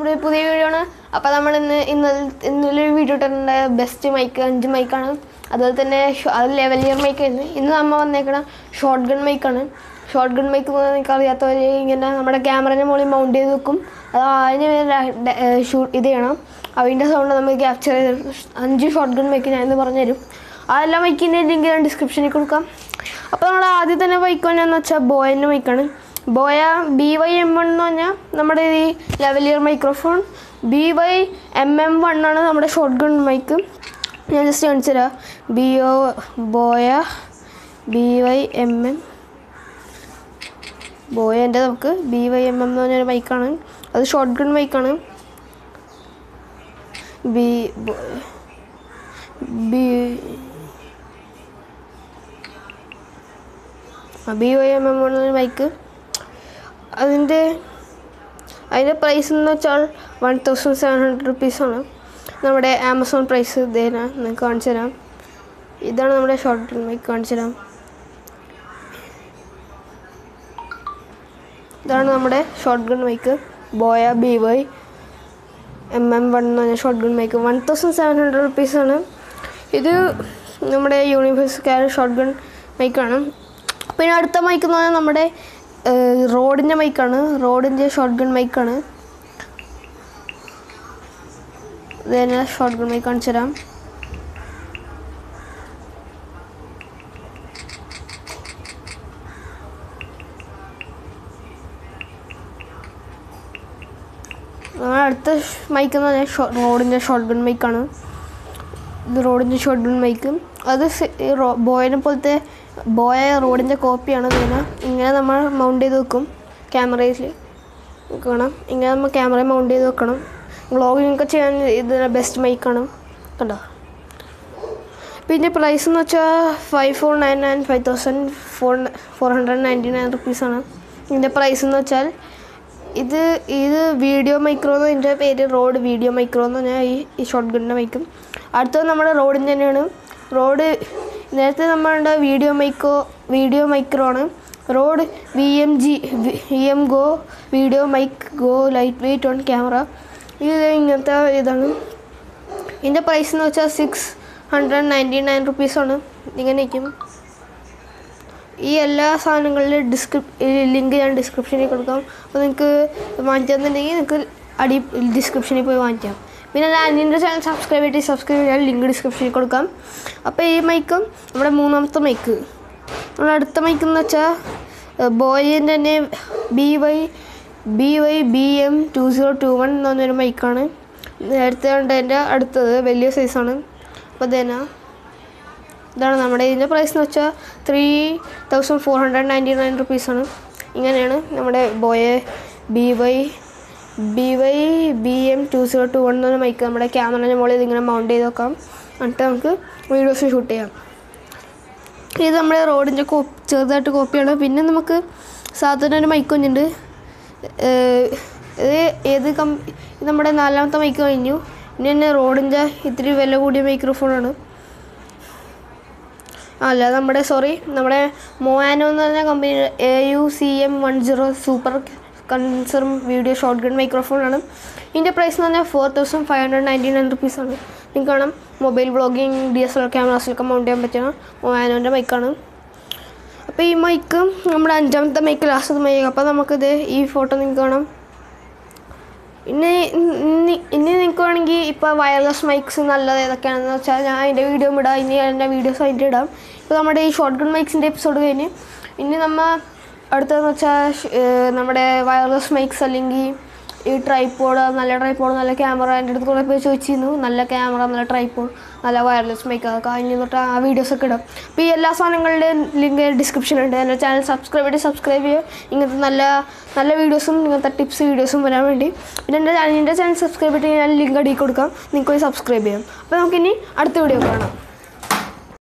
ഒരു പുതിയ വീഡിയോ ആണ് അപ്പോൾ നമ്മൾ ഇന്ന് ഇന്നലെ ഇന്നലെ ഒരു വീഡിയോ ഇട്ടിട്ടുണ്ട് ബെസ്റ്റ് മൈക്ക് അഞ്ച് മൈക്കാണ് അതുപോലെ തന്നെ ഷോ- അത് ലെവൽ ഇയർ മൈക്ക് ആയിരുന്നു ഇന്ന് നമ്മൾ വന്നേക്കണ ഷോർട്ട് ഗൺ മൈക്കാണ് ഷോർട്ട് ഗൺ മൈക്ക് നിങ്ങൾക്ക് അറിയാത്തവർ ഇങ്ങനെ നമ്മുടെ ക്യാമറേൻ്റെ മുകളിൽ മൗണ്ട് ചെയ്ത് വെക്കും അത് അതിന് ഷൂട്ട് ഇത് ചെയ്യണം അതിൻ്റെ സൗണ്ട് നമുക്ക് ക്യാപ്ചർ ചെയ്ത് അഞ്ച് ഷോർട്ട് ഗൺ മൈക്ക് ഞാൻ ഇന്ന് പറഞ്ഞുതരും അതെല്ലാം മൈക്കിൻ്റെ ലിങ്ക് ഞാൻ ഡിസ്ക്രിപ്ഷനിൽ കൊടുക്കാം അപ്പോൾ നമ്മുടെ ആദ്യം തന്നെ മൈക്ക് വന്നതെന്ന് വെച്ചാൽ ബോയൻ്റെ മൈക്കാണ് Boya B Y M one എന്ന് പറഞ്ഞാൽ നമ്മുടെ ഈ lavalier microphone B Y M M one ആണ് നമ്മുടെ ഷോർട്ട് ഗൺ മൈക്ക് ഞാൻ ജസ്റ്റ് കാണിച്ചു തരാം B O Boya B Y M M ബോയൻ്റെ നമുക്ക് ബി വൈ എം എം എന്ന് പറഞ്ഞൊരു മൈക്കാണ് അത് ഷോർട്ട് ഗൺ മൈക്കാണ് B B B Y M M എന്നൊരു ബൈക്ക് അതിൻ്റെ അതിൻ്റെ പ്രൈസ് എന്ന് വെച്ചാൽ വൺ തൗസൻഡ് സെവൻ ഹൺഡ്രഡ് റുപ്പീസാണ് നമ്മുടെ ആമസോൺ പ്രൈസ് ഇതേന നിങ്ങൾക്ക് കാണിച്ചു തരാം ഇതാണ് നമ്മുടെ ഷോർട്ട് ബൈക്ക് കാണിച്ചു തരാം ഇതാണ് നമ്മുടെ shotgun mic Boya B Y M M one എന്ന് പറഞ്ഞ shotgun mic one thousand seven hundred റുപ്പീസാണ് ഇത് നമ്മുടെ യൂണിവേഴ്സ് കാർ ഷോർട്ട് ഗൺ മൈക്കാണ് പിന്നെ അടുത്ത മൈക്ക് എന്ന് പറഞ്ഞാൽ നമ്മുടെ റോഡിൻ്റെ മൈക്കാണ് റോഡിൻ്റെ ഷോർട്ട് ഗൺ മൈക്കാണ് ഇത് തന്നെ ഷോർട്ട് ഗൺ മൈക്ക് കാണിച്ചു തരാം നമ്മുടെ അടുത്ത മൈക്ക് എന്ന് പറഞ്ഞാൽ ഷോ- റോഡിൻ്റെ ഷോർട്ട് ഗൺ മൈക്കാണ് ഇത് റോഡിൻ്റെ ഷോർട്ട് ഗൺ മൈക്ക് അത് സെ- ഈ റോ ബോയനെ പോലത്തെ ബോയ റോഡിൻ്റെ കോപ്പിയാണ് ഇതിനെ ഇങ്ങനെ നമ്മൾ മൗണ്ട് ചെയ്ത് വെക്കും ക്യാമറയിൽ കാണാം ഇങ്ങനെ നമ്മൾ ക്യാമറ മൗണ്ട് ചെയ്ത് വെക്കണം വ്ളോഗിങ് ഒക്കെ ചെയ്യാൻ ഇതിന് ബെസ്റ്റ് മൈക്കാണ് കണ്ടോ പിന്നെ പ്രൈസ് എന്ന് വെച്ചാൽ five four nine nine five thousand four four hundred ninety nine റുപ്പീസാണ് ഇതിൻ്റെ പ്രൈസ് എന്ന് വെച്ചാൽ ഇത് ഇത് വീഡിയോ മൈക്രോ എന്ന് ഇതിൻ്റെ പേര് റോഡ് വീഡിയോ മൈക്രോ എന്ന് പറഞ്ഞാൽ ഈ ഈ ഷോർട്ട് ഗണ്ണിൻ്റെ മൈക്കും അടുത്തത് നമ്മുടെ റോഡിൻ്റെ തന്നെയാണ് റോഡ് നേരത്തെ നമ്മളുടെ വീഡിയോ മൈക്കോ വീഡിയോ മൈക്രോ ആണ് Rode V M G V M go video mic go light weight on camera ഇത് ഇങ്ങനത്തെ ഇതാണ് ഇതിൻ്റെ പ്രൈസ് എന്ന് വെച്ചാൽ സിക്സ് ഹൺഡ്രഡ് നയൻറ്റി നയൻ റുപ്പീസാണ് ഇങ്ങനെ ഇരിക്കും ഈ എല്ലാ സാധനങ്ങളുടെയും ഡിസ്ക്രിപ് ലിങ്ക് ഞാൻ ഡിസ്ക്രിപ്ഷനിൽ കൊടുക്കാം അപ്പോൾ നിങ്ങൾക്ക് വാങ്ങിച്ചെന്നുണ്ടെങ്കിൽ നിങ്ങൾക്ക് അടി ഡിസ്ക്രിപ്ഷനിൽ പോയി വാങ്ങിക്കാം പിന്നെ ഞാൻ അനിയൻ്റെ ചാനൽ സബ്സ്ക്രൈബ് ചെയ്തിട്ട് സബ്സ്ക്രൈബ് ചെയ്യാൻ ലിങ്ക് ഡിസ്ക്രിപ്ഷനിൽ കൊടുക്കാം അപ്പോൾ ഈ മൈക്കും നമ്മുടെ മൂന്നാമത്തെ മൈക്ക് നമ്മുടെ അടുത്ത മൈക്ക് എന്ന് വെച്ചാൽ ബോയിൻ്റെ തന്നെ B Y B Y B M two zero two one എന്ന് പറഞ്ഞൊരു മൈക്കാണ് നേരത്തെ കണ്ടതിൻ്റെ അടുത്തത് വലിയ സൈസാണ് അപ്പോൾ ഇതേനാ ഇതാണ് നമ്മുടെ ഇതിൻ്റെ പ്രൈസ് എന്ന് വെച്ചാൽ three thousand four hundred ninety nine റുപ്പീസാണ് ഇങ്ങനെയാണ് നമ്മുടെ ബോയെ B Y B Y B M two zero two one എന്ന് പറഞ്ഞ മൈക്ക് നമ്മുടെ ക്യാമറയുടെ മുകളിൽ ഇതിങ്ങനെ മൗണ്ട് ചെയ്ത് വെക്കാം എന്നിട്ട് നമുക്ക് വീഡിയോസ് ഷൂട്ട് ചെയ്യാം ഇത് നമ്മുടെ റോഡിൻ്റെ കോപ്പി ചെറുതായിട്ട് കോപ്പിയാണ് പിന്നെ നമുക്ക് സാധാരണ ഒരു മൈക്ക് വന്നിട്ടുണ്ട് ഇത് ഏത് കം ഇത് നമ്മുടെ നാലാമത്തെ മൈക്ക് കഴിഞ്ഞു ഇനി തന്നെ റോഡിൻ്റെ ഇത്തിരി വില കൂടിയ മൈക്രോഫോണാണ് അല്ല നമ്മുടെ സോറി നമ്മുടെ മോയാനോ എന്ന് പറഞ്ഞ company A U C M one zero super കൺസർം വീഡിയോ ഷോർട്ട് ഗൺ മൈക്രോഫോണാണ് ഇതിൻ്റെ പ്രൈസ് എന്ന് പറഞ്ഞാൽ four thousand five hundred ninety nine റുപ്പീസാണ് നിങ്ങൾക്ക് കാണാം mobile vlogging D S L R ക്യാമറാസിലൊക്കെ മൗണ്ട് ചെയ്യാൻ പറ്റുന്ന മോയാനോൻ്റെ മൈക്കാണ് അപ്പോൾ ഈ മൈക്ക് നമ്മുടെ അഞ്ചാമത്തെ മൈക്ക് ലാസ്റ്റത്തെ മൈക്ക് അപ്പോൾ നമുക്കിത് ഈ ഫോട്ടോ നിങ്ങൾക്ക് കാണാം ഇനി ഇനി ഇനി നിങ്ങൾക്ക് വേണമെങ്കിൽ ഇപ്പോൾ വയർലെസ് മൈക്സ് നല്ലത് ഏതൊക്കെയാണെന്ന് വെച്ചാൽ ഞാൻ അതിൻ്റെ വീഡിയോ ഇടാം ഇനി എൻ്റെ വീഡിയോസ് അതിൻ്റെ ഇടാം ഇപ്പോൾ നമ്മുടെ ഈ ഷോർട്ട് ഗൺ മൈക്സിൻ്റെ എപ്പിസോഡ് കഴിഞ്ഞ് ഇനി നമ്മൾ അടുത്തതെന്ന് വെച്ചാൽ ഷ്- ഏർ നമ്മുടെ വയർലെസ് മൈക്സ് അല്ലെങ്കിൽ ഈ ട്രൈപ്പോഡ് നല്ല ട്രൈപ്പോഡ് നല്ല ക്യാമറ എൻ്റെ അടുത്ത് കുറേ പേര് ചോദിച്ചിരുന്നു നല്ല ക്യാമറ നല്ല ട്രൈപ്പോഡ് നല്ല വയർലെസ് മൈക്ക് അതൊക്കെ അതിന് തൊട്ട് ആ വീഡിയോസൊക്കെ ഇടാം അപ്പോൾ ഈ എല്ലാ സാധനങ്ങളുടെയും ലിങ്ക് ഡിസ്ക്രിപ്ഷൻ ഉണ്ട് എൻ്റെ ചാനൽ സബ്സ്ക്രൈബ് ചെയ്ത് സബ്സ്ക്രൈബ് ചെയ്യുക ഇങ്ങനത്തെ നല്ല നല്ല വീഡിയോസും ഇങ്ങനത്തെ ടിപ്സ് വീഡിയോസും വരാൻ വേണ്ടി പിന്നെ എൻ്റെ എൻ്റെ ചാനൽ സബ്സ്ക്രൈബ് ചെയ്തിട്ട് ഞാൻ ലിങ്ക് അടിയിൽ കൊടുക്കാം നിങ്ങൾക്ക് പോയി സബ്സ്ക്രൈബ് ചെയ്യാം അപ്പോൾ നമുക്കിനി അടുത്ത വീഡിയോ കാണാം